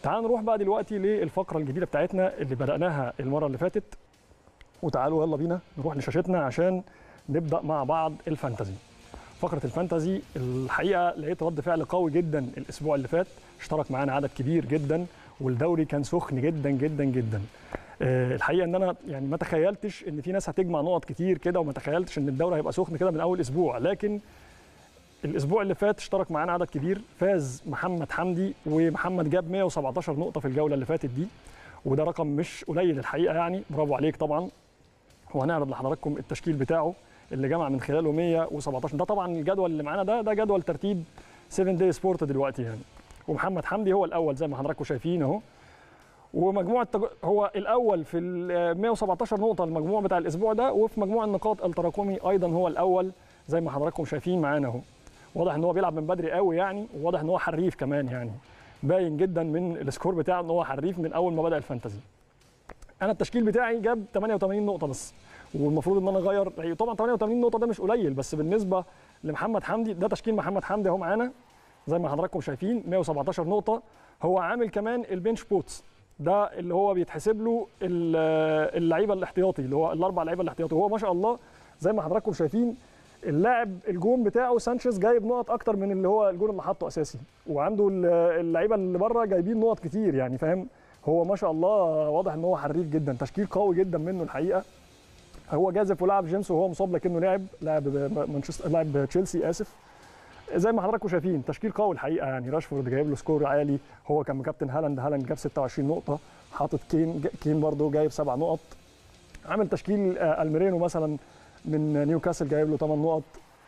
تعالوا نروح بقى دلوقتي للفقره الجديده بتاعتنا اللي بداناها المره اللي فاتت وتعالوا يلا بينا نروح لشاشتنا عشان نبدا مع بعض الفانتزي فقره الفانتزي الحقيقه لقيت رد فعل قوي جدا الاسبوع اللي فات اشترك معانا عدد كبير جدا والدوري كان سخن جدا جدا جدا آه، الحقيقه ان انا يعني ما تخيلتش ان في ناس هتجمع نقط كتير كده وما تخيلتش ان الدوري هيبقى سخن كده من اول اسبوع لكن الاسبوع اللي فات اشترك معانا عدد كبير فاز محمد حمدي ومحمد جاب 117 نقطه في الجوله اللي فاتت دي وده رقم مش قليل الحقيقه يعني برافو عليك طبعا وهنعرض لحضراتكم التشكيل بتاعه اللي جمع من خلاله 117 ده طبعا الجدول اللي معانا ده ده جدول ترتيب 7 داي سبورت دلوقتي يعني ومحمد حمدي هو الاول زي ما حضراتكم شايفين اهو ومجموع التج... هو الاول في ال 117 نقطه المجموع بتاع الاسبوع ده وفي مجموع النقاط التراكمي ايضا هو الاول زي ما حضراتكم شايفين معانا اهو واضح ان هو بيلعب من بدري قوي يعني وواضح ان هو حريف كمان يعني باين جدا من السكور بتاعه ان هو حريف من اول ما بدا الفانتزي انا التشكيل بتاعي جاب 88 نقطه بس والمفروض ان انا اغير يعني طبعا 88 نقطه ده مش قليل بس بالنسبه لمحمد حمدي ده تشكيل محمد حمدي اهو معانا زي ما حضراتكم شايفين 117 نقطه هو عامل كمان البنش بوتس ده اللي هو بيتحسب له ال- اللعيبه الاحتياطي اللي هو الاربع لعيبه الاحتياطي وهو ما شاء الله زي ما حضراتكم شايفين اللاعب الجون بتاعه سانشيز جايب نقط اكتر من اللي هو الجون اللي حاطه اساسي وعنده ال- اللعيبه اللي بره جايبين نقط كتير يعني فاهم هو ما شاء الله واضح ان هو حريف جدا تشكيل قوي جدا منه الحقيقه هو جازف ولعب جيمس وهو مصاب لكنه لعب لاعب مانشستر لاعب تشيلسي اسف زي ما حضراتكم شايفين تشكيل قوي الحقيقه يعني راشفورد جايب له سكور عالي هو كان مكابتن هالاند هالاند جاب 26 نقطه حاطط كين كين برضه جايب سبع نقط عامل تشكيل آه، الميرينو مثلا من نيوكاسل جايب له 8 نقط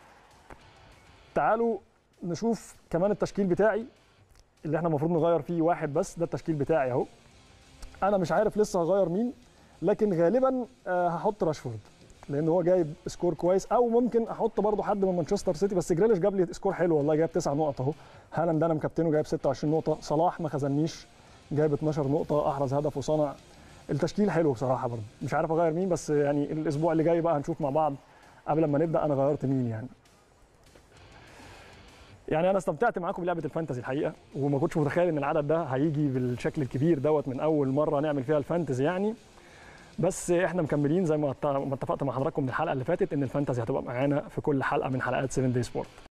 تعالوا نشوف كمان التشكيل بتاعي اللي احنا المفروض نغير فيه واحد بس ده التشكيل بتاعي اهو انا مش عارف لسه هغير مين لكن غالبا آه، هحط راشفورد لان هو جايب سكور كويس او ممكن احط برضه حد من مانشستر سيتي بس جريليش جاب لي سكور حلو والله جايب 9 نقط اهو هالاند انا مكابتنه جايب 26 نقطه صلاح ما خذلنيش جايب 12 نقطه احرز هدف وصنع التشكيل حلو بصراحه برضه مش عارف اغير مين بس يعني الاسبوع اللي جاي بقى هنشوف مع بعض قبل ما نبدا انا غيرت مين يعني يعني انا استمتعت معاكم بلعبه الفانتزي الحقيقه وما كنتش متخيل ان العدد ده هيجي بالشكل الكبير دوت من اول مره نعمل فيها الفانتزي يعني بس احنا مكملين زي ما ات- ما اتفقت مع حضراتكم من الحلقه اللي فاتت ان الفانتزي هتبقى معانا في كل حلقه من حلقات 7 داي سبورت